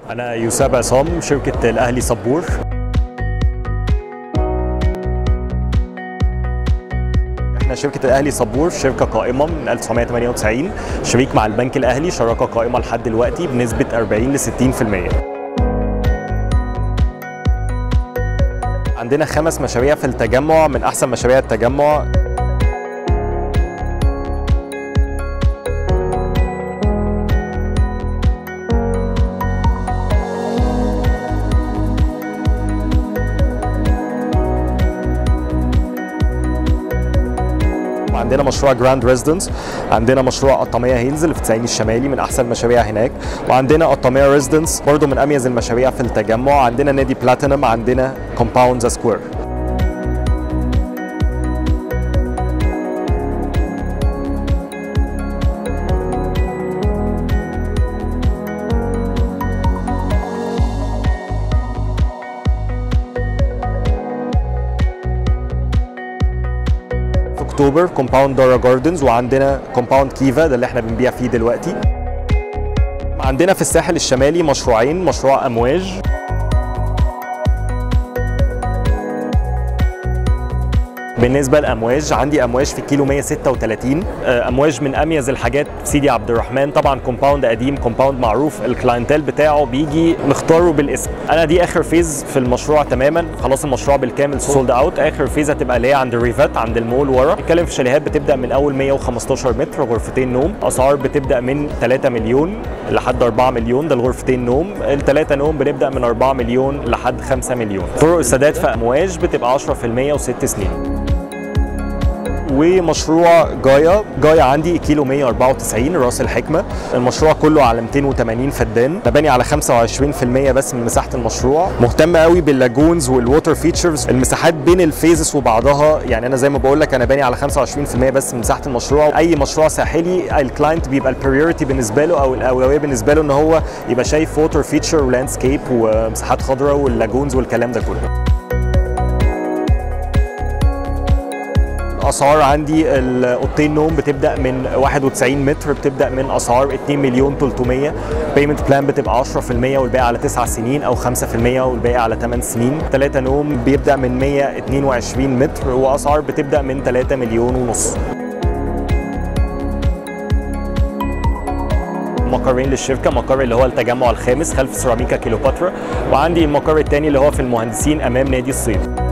أنا يوسف عصام شركة الأهلي صبور احنا شركة الأهلي صبور شركة قائمة من 1998 شريك مع البنك الأهلي شراكة قائمة لحد دلوقتي بنسبة 40 ل 60% عندنا خمس مشاريع في التجمع من أحسن مشاريع التجمع عندنا مشروع جراند ريزيدنس عندنا مشروع قطامية هيلز اللي في التسعين الشمالي من احسن المشاريع هناك وعندنا قطامية ريزيدنس برضه من اميز المشاريع في التجمع عندنا نادي بلاتينم عندنا كومباوندز سكوير في اكتوبر كومباوند دارا جاردنز وعندنا كومباوند كيفا ده اللي احنا بنبيع فيه دلوقتي عندنا في الساحل الشمالي مشروعين مشروع امواج بالنسبة لأمواج عندي أمواج في كيلو 136 أمواج من أميز الحاجات في سيدي عبد الرحمن طبعا كومباوند قديم كومباوند معروف الكلاينتيل بتاعه بيجي نختاره بالاسم أنا دي آخر فيز في المشروع تماما خلاص المشروع بالكامل سولد أوت آخر فيز هتبقى اللي هي عند ريفات عند المول ورا نتكلم في شاليهات بتبدأ من أول 115 متر غرفتين نوم أسعار بتبدأ من 3 مليون لحد 4 مليون ده الغرفتين نوم الثلاثة نوم بنبدأ من 4 مليون لحد 5 مليون طرق السداد في أمواج بتبقى 10% وست سنين ومشروع جايا جايا عندي كيلو 194 راس الحكمه المشروع كله على 280 فدان مباني على 25% بس من مساحه المشروع مهتم قوي باللاجونز والووتر فيتشرز المساحات بين الفيزز وبعضها يعني انا زي ما بقول لك انا باني على 25% بس من مساحه المشروع اي مشروع ساحلي الكلاينت بيبقى البريورتي بالنسبه له او الاولويه بالنسبه له ان هو يبقى شايف ووتر فيتشر ولاندسكيب ومساحات خضراء واللاجونز والكلام ده كله اسعار عندي الاوضتين نوم بتبدا من 91 متر بتبدا من اسعار 2 مليون 300 بيمنت بلان بتبقى 10% والباقي على 9 سنين او 5% والباقي على 8 سنين 3 نوم بيبدا من 122 متر واسعار بتبدا من 3 مليون ونص مقرين للشركه مقر اللي هو التجمع الخامس خلف سيراميكا كيلوباترا وعندي المقر الثاني اللي هو في المهندسين امام نادي الصيد